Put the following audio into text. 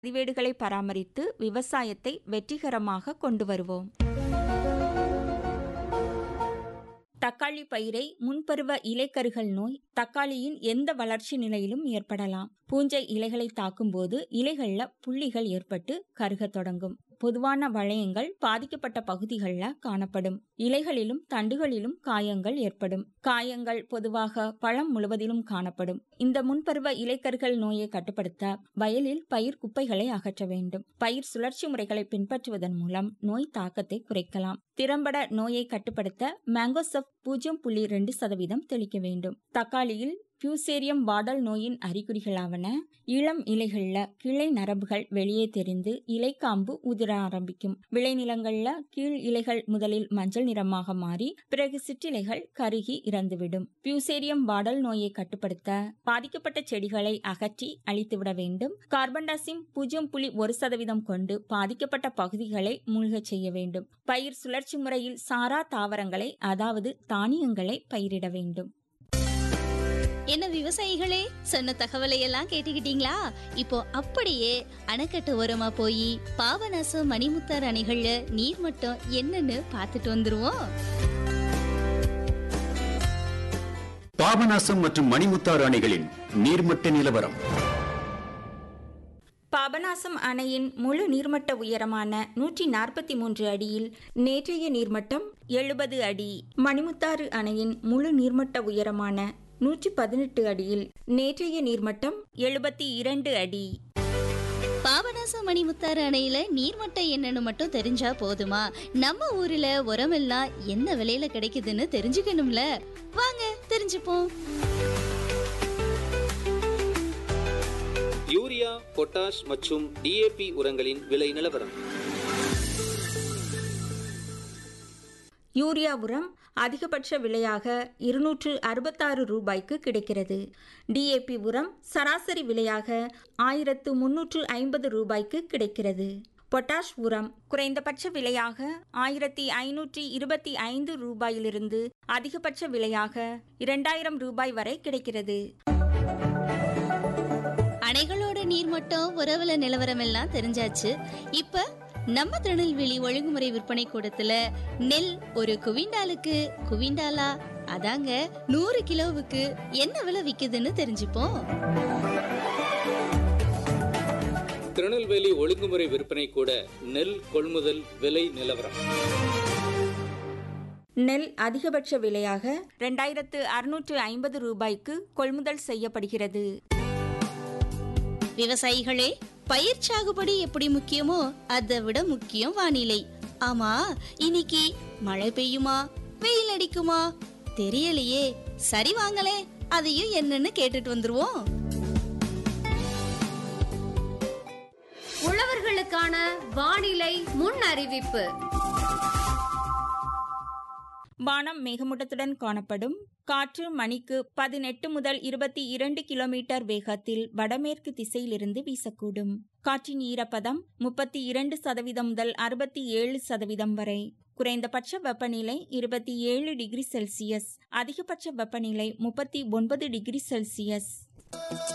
பதிவேடுகளை பராமரித்து விவசாயத்தை வெற்றிகரமாக கொண்டு வருவோம் தக்காளி பயிரை முன்பருவ இலைக்கருகள் நோய் தக்காளியின் எந்த வளர்ச்சி நிலையிலும் ஏற்படலாம் பூஞ்சை இலைகளை தாக்கும்போது இலைகள்ல புள்ளிகள் ஏற்பட்டு கருகத் தொடங்கும் பொதுவான வளையங்கள் பாதிக்கப்பட்ட பகுதிகளில் காணப்படும் இலைகளிலும் தண்டுகளிலும் காயங்கள் ஏற்படும் காயங்கள் பொதுவாக பழம் முழுவதிலும் காணப்படும் இந்த முன்பருவ இலைக்கருகள் நோயை கட்டுப்படுத்த வயலில் பயிர் குப்பைகளை அகற்ற வேண்டும் பயிர் சுழற்சி முறைகளை பின்பற்றுவதன் மூலம் நோய் தாக்கத்தை குறைக்கலாம் திறம்பட நோயை கட்டுப்படுத்த மேங்கோசப் பூஜ்ஜியம் புள்ளி ரெண்டு சதவீதம் தெளிக்க வேண்டும் தக்காளியில் பியூசேரியம் வாடல் நோயின் அறிகுறிகளாவன இளம் இலைகள்ல கிளை நரம்புகள் வெளியே தெரிந்து இலைக்காம்பு உதிர ஆரம்பிக்கும் விளைநிலங்கள்ல கீழ் இலைகள் முதலில் மஞ்சள் நிறமாக மாறி பிறகு சிற்றிலைகள் கருகி இறந்துவிடும் பியூசேரியம் வாடல் நோயை கட்டுப்படுத்த பாதிக்கப்பட்ட செடிகளை அகற்றி அழித்துவிட வேண்டும் கார்பன்டாசிம் பூஜ்ஜியம் புள்ளி ஒரு சதவீதம் கொண்டு பாதிக்கப்பட்ட பகுதிகளை மூழ்கச் செய்ய வேண்டும் பயிர் சுழற்சி முறையில் சாரா தாவரங்களை அதாவது தானியங்களை பயிரிட வேண்டும் என்ன விவசாயிகளே சொன்ன தகவலை எல்லாம் கேட்டுக்கிட்டீங்களா இப்போ அப்படியே அணைக்கட்டு ஓரமா போய் பாபநாசம் மணிமுத்தார் அணைகள்ல நீர் மட்டம் என்னன்னு பார்த்துட்டு வந்துருவோம் பாபநாசம் மற்றும் மணிமுத்தாறு அணைகளின் நீர்மட்ட நிலவரம் பாபநாசம் அணையின் முழு நீர்மட்ட உயரமான நூற்றி நாற்பத்தி மூன்று அடியில் நேற்றைய நீர்மட்டம் எழுபது அடி மணிமுத்தாறு அணையின் முழு நீர்மட்ட உயரமான நூற்றி பதினெட்டு அடியில் நேற்றைய நீர்மட்டம் எழுபத்தி இரண்டு அடி பாபநாசம் மணிமுத்தாறு அணையில நீர்மட்டம் என்னன்னு மட்டும் தெரிஞ்சா போதுமா நம்ம ஊர்ல உரமெல்லாம் என்ன விலையில கிடைக்குதுன்னு தெரிஞ்சுக்கணும்ல வாங்க தெரிஞ்சுப்போம் யூரியா பொட்டாஷ் மற்றும் டிஏபி உரங்களின் விலை நிலவரம் யூரியா உரம் அதிகபட்ச விலையாக இருநூற்று அறுபத்தாறு ரூபாய்க்கு கிடைக்கிறது டிஏபி உரம் சராசரி விலையாக ஆயிரத்து முன்னூற்று ஐம்பது ரூபாய்க்கு கிடைக்கிறது பொட்டாஷ் உரம் குறைந்தபட்ச விலையாக ஆயிரத்தி ஐநூற்றி இருபத்தி ஐந்து ரூபாயிலிருந்து அதிகபட்ச விலையாக இரண்டாயிரம் ரூபாய் வரை கிடைக்கிறது அணைகளோட நீர்மட்டம் உறவுல நிலவரம் எல்லாம் தெரிஞ்சாச்சு இப்ப நம்ம திருநெல்வேலி ஒழுங்குமுறை விற்பனை கூடத்துல நெல் ஒரு குவிண்டாலுக்கு குவிண்டாலா அதாங்க நூறு கிலோவுக்கு என்ன விலை விக்குதுன்னு தெரிஞ்சுப்போம் திருநெல்வேலி ஒழுங்குமுறை விற்பனை கூட நெல் கொள்முதல் விலை நிலவரம் நெல் அதிகபட்ச விலையாக ரெண்டாயிரத்து அறுநூற்று ஐம்பது ரூபாய்க்கு கொள்முதல் செய்யப்படுகிறது விவசாயிகளே பயிர் சாகுபடி எப்படி முக்கியமோ அதை விட முக்கியம் வானிலை ஆமா இன்னைக்கு மழை பெய்யுமா வெயில் அடிக்குமா தெரியலையே சரி வாங்களே அதையும் என்னன்னு கேட்டுட்டு வந்துருவோம் உழவர்களுக்கான வானிலை முன் அறிவிப்பு வானம் மேகமூட்டத்துடன் காணப்படும் காற்று மணிக்கு பதினெட்டு முதல் இருபத்தி இரண்டு கிலோமீட்டர் வேகத்தில் வடமேற்கு திசையிலிருந்து வீசக்கூடும் காற்றின் ஈரப்பதம் முப்பத்தி இரண்டு சதவீதம் முதல் அறுபத்தி ஏழு சதவீதம் வரை குறைந்தபட்ச வெப்பநிலை இருபத்தி ஏழு டிகிரி செல்சியஸ் அதிகபட்ச வெப்பநிலை முப்பத்தி ஒன்பது டிகிரி செல்சியஸ்